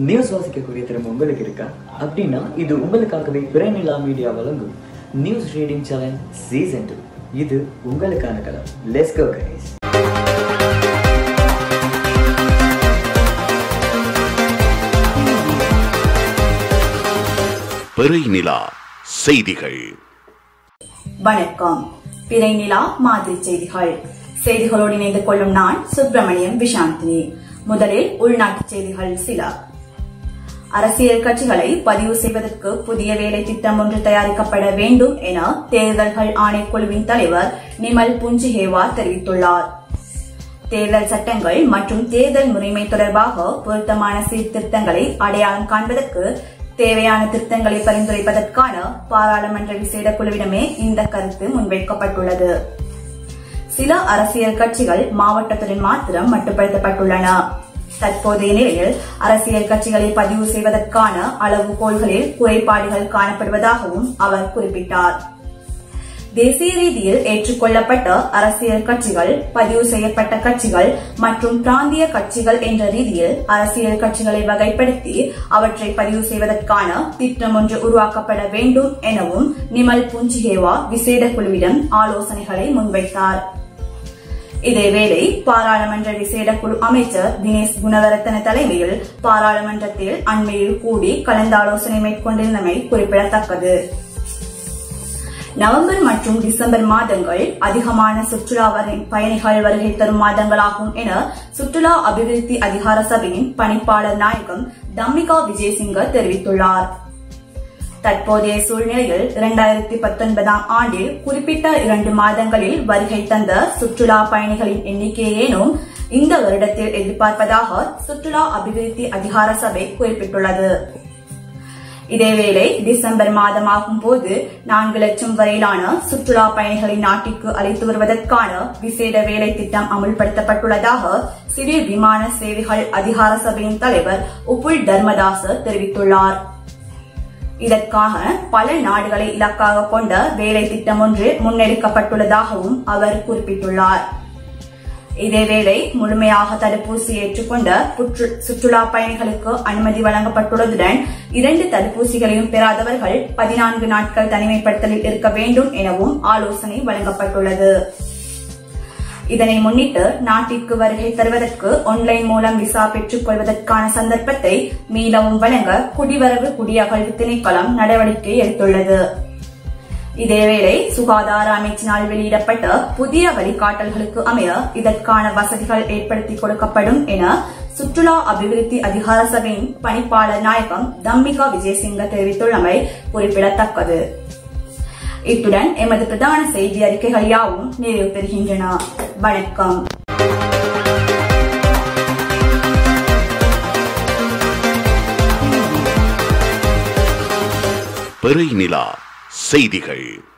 news வாசிக்கக்கூடிய திறமை உங்களுக்கு இருக்கா அப்படின்னா இது உங்களுக்காகவே பிறநிலா மீடியா வழங்கும் news reading challenge season two இது உங்களுக்கான களம் லெட்ஸ் கோ கைஸ் பிறை நிலா செய்திகள் வணக்கம் பிறை நிலா மாதிரி செய்திகள் செய்திகளோடு இணைந்து கொள்ளும் நான் சுப்பிரமணியம் விஷாந்தினி முதலில் உள்நாட்டு செய்திகள் சில அரசியல் கட்சிகளை பதிவு செய்வதற்கு புதிய வேலை திட்டம் ஒன்று தயாரிக்கப்பட வேண்டும் என தேர்தல்கள் ஆணைக்குழுவின் தலைவர் நிமல் புஞ்சிஹேவா தெரிவித்துள்ளார் தேர்தல் சட்டங்கள் மற்றும் தேர்தல் முறைமை தொடர்பாக பொருத்தமான சீர்திருத்தங்களை அடையாளம் காண்பதற்கு தேவையான திருத்தங்களை பரிந்துரைப்பதற்கான பாராளுமன்ற விசேட குழுவிடமே இந்த கருத்து முன்வைக்கப்பட்டுள்ளது சில அரசியல் கட்சிகள் மாவட்டத்துடன் மாத்திரம் மட்டுப்படுத்தப்பட்டுள்ளன தற்போதைய நிலையில் அரசியல் கட்சிகளை பதிவு செய்வதற்கான அளவுகோல்களில் குறைபாடுகள் காணப்படுவதாகவும் அவர் குறிப்பிட்டார் தேசிய ரீதியில் ஏற்றுக்கொள்ளப்பட்ட அரசியல் கட்சிகள் பதிவு செய்யப்பட்ட கட்சிகள் மற்றும் பிராந்திய கட்சிகள் என்ற ரீதியில் அரசியல் கட்சிகளை வகைப்படுத்தி அவற்றை பதிவு செய்வதற்கான திட்டம் ஒன்று உருவாக்கப்பட வேண்டும் எனவும் நிமல் புஞ்சிகேவா விசேட குழுவிடம் ஆலோசனைகளை முன்வைத்தார் இதேவேளை பாராளுமன்ற விசேட குழு அமைச்சர் தினேஷ் குணவரத்தன தலைமையில் பாராளுமன்றத்தில் அண்மையில் கூடி கலந்தாலோசனை மேற்கொண்டிருந்தமை குறிப்பிடத்தக்கது நவம்பர் மற்றும் டிசம்பர் மாதங்கள் அதிகமான சுற்றுலா வரை- பயணிகள் வருகை தரும் மாதங்களாகும் என சுற்றுலா அபிவிருத்தி அதிகார சபையின் பணிப்பாளர் நாயகம் தம்மிகா விஜயசிங்க தெரிவித்துள்ளார் தற்போதைய சூழ்நிலையில் இரண்டாயிரத்தி பத்தொன்பதாம் ஆண்டில் குறிப்பிட்ட இரண்டு மாதங்களில் வருகை தந்த சுற்றுலா பயணிகளின் எண்ணிக்கையேனும் இந்த வருடத்தில் எதிர்பார்ப்பதாக சுற்றுலா அபிவிருத்தி அதிகார சபை குறிப்பிட்டுள்ளது இதேவேளை டிசம்பர் மாதமாகும் போது நான்கு லட்சம் வரையிலான சுற்றுலா பயணிகளை நாட்டிற்கு அழைத்து வருவதற்கான விசேட வேலை திட்டம் அமுல்படுத்தப்பட்டுள்ளதாக சிவில் விமான சேவைகள் அதிகார சபையின் தலைவர் உப்புல் தர்மதாச தெரிவித்துள்ளார் இதற்காக பல நாடுகளை இலக்காக கொண்ட வேலை திட்டம் ஒன்று முன்னெடுக்கப்பட்டுள்ளதாகவும் அவர் குறிப்பிட்டுள்ளார் இதேவேளை முழுமையாக தடுப்பூசி ஏற்றுக்கொண்ட புற்று- சுற்றுலா பயணிகளுக்கு அனுமதி வழங்கப்பட்டுள்ளதுடன் இரண்டு தடுப்பூசிகளையும் பெறாதவர்கள் பதினான்கு நாட்கள் தனிமைப்படுத்தலில் இருக்க வேண்டும் எனவும் ஆலோசனை வழங்கப்பட்டுள்ளது இதனை முன்னிட்டு நாட்டிற்கு வருகை தருவதற்கு ஆன்லைன் மூலம் விசா பெற்றுக் கொள்வதற்கான சந்தர்ப்பத்தை மீளவும் வழங்க குடிவரவு குடியகழ்வு திணைக்களம் நடவடிக்கை எடுத்துள்ளது இதேவேளை சுகாதார அமைச்சினால் வெளியிடப்பட்ட புதிய வழிகாட்டல்களுக்கு அமைய இதற்கான வசதிகள் ஏற்படுத்தி கொடுக்கப்படும் என சுற்றுலா அபிவிருத்தி அதிகார சபையின் பணிப்பாளர் நாயகம் தம்மிகா விஜயசிங்க தெரிவித்துள்ளமை குறிப்பிடத்தக்கது இத்துடன் எமது பிரதான செய்தி அறிக்கைகள் யாவும் நிறைவு பெறுகின்றன வணக்கம் பிறை நிலா செய்திகள்